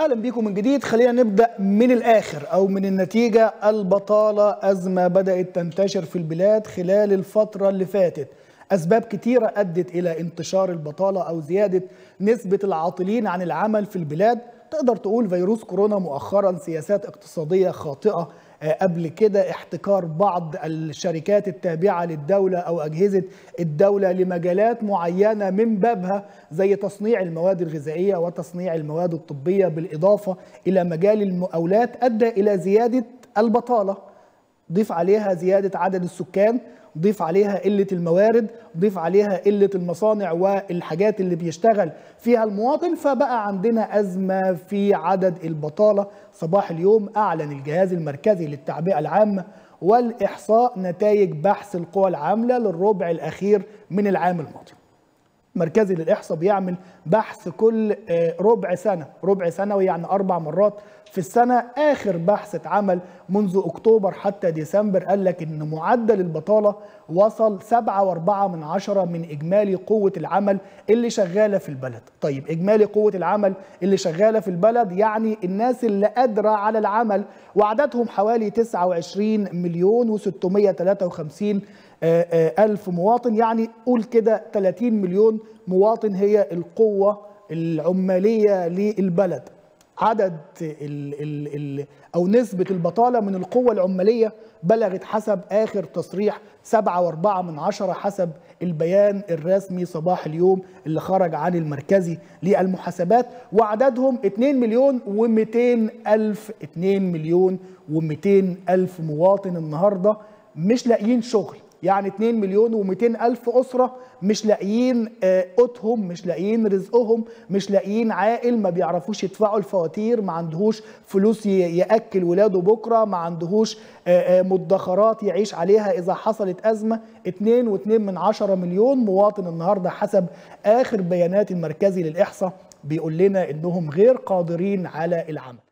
اهلا بيكم من جديد خلينا نبدا من الاخر او من النتيجه البطاله ازمه بدات تنتشر في البلاد خلال الفتره اللي فاتت اسباب كتيره ادت الى انتشار البطاله او زياده نسبه العاطلين عن العمل في البلاد تقدر تقول فيروس كورونا مؤخرا سياسات اقتصاديه خاطئه قبل كده احتكار بعض الشركات التابعة للدولة أو أجهزة الدولة لمجالات معينة من بابها زي تصنيع المواد الغذائية وتصنيع المواد الطبية بالإضافة إلى مجال المقاولات أدى إلى زيادة البطالة ضيف عليها زيادة عدد السكان ضيف عليها قلة الموارد ضيف عليها قلة المصانع والحاجات اللي بيشتغل فيها المواطن فبقى عندنا أزمة في عدد البطالة صباح اليوم أعلن الجهاز المركزي للتعبئة العامة والإحصاء نتائج بحث القوى العاملة للربع الأخير من العام الماضي مركزي للإحصاء بيعمل بحث كل ربع سنة ربع سنوي يعني أربع مرات في السنة آخر بحث اتعمل منذ أكتوبر حتى ديسمبر قال لك إن معدل البطالة وصل 7.4 من عشرة من إجمالي قوة العمل اللي شغالة في البلد طيب إجمالي قوة العمل اللي شغالة في البلد يعني الناس اللي قادرة على العمل وعددهم حوالي 29 مليون و653 ألف مواطن يعني قول كده 30 مليون مواطن هي القوة العمالية للبلد عدد ال ال ال أو نسبة البطالة من القوة العمالية بلغت حسب آخر تصريح 7.4 من عشرة حسب البيان الرسمي صباح اليوم اللي خرج عن المركزي للمحاسبات وعددهم 2 مليون و200 ألف 2 مليون و200 ألف مواطن النهاردة مش لاقيين شغل يعني 2 مليون و200 ألف أسرة مش لاقيين قوتهم مش لاقيين رزقهم مش لاقيين عائل ما بيعرفوش يدفعوا الفواتير ما عندهوش فلوس يأكل ولاده بكرة ما عندهوش مدخرات يعيش عليها إذا حصلت أزمة 2 و2 من 10 مليون مواطن النهاردة حسب آخر بيانات المركزي للإحصاء بيقول لنا إنهم غير قادرين على العمل